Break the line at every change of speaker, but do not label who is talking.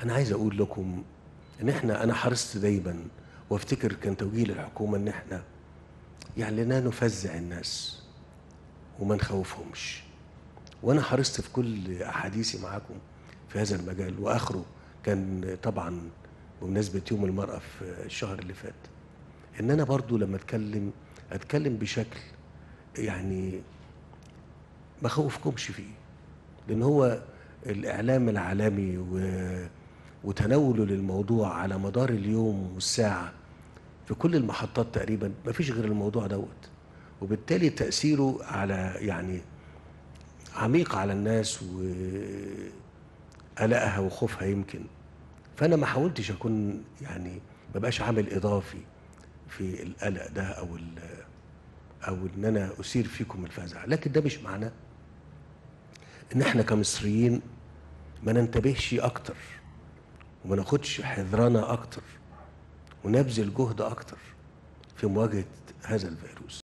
انا عايز اقول لكم ان احنا انا حرصت دايما وافتكر كان توجيه للحكومه ان احنا يعني لا نفزع الناس وما نخوفهمش وانا حرصت في كل احاديثي معاكم في هذا المجال واخره كان طبعا بمناسبه يوم المراه في الشهر اللي فات ان انا برضو لما اتكلم اتكلم بشكل يعني ما خوفكمش فيه لان هو الاعلام العالمي و... وتناوله للموضوع على مدار اليوم والساعه في كل المحطات تقريبا ما فيش غير الموضوع دوت وبالتالي تاثيره على يعني عميق على الناس وقلقها وخوفها يمكن فانا ما حاولتش اكون يعني ما بقاش عامل اضافي في القلق ده او او ان انا اثير فيكم الفزع لكن ده مش معناه ان احنا كمصريين ما ننتبهش اكتر وما ناخدش حذرنا اكتر ونبذل جهد اكتر في مواجهه هذا الفيروس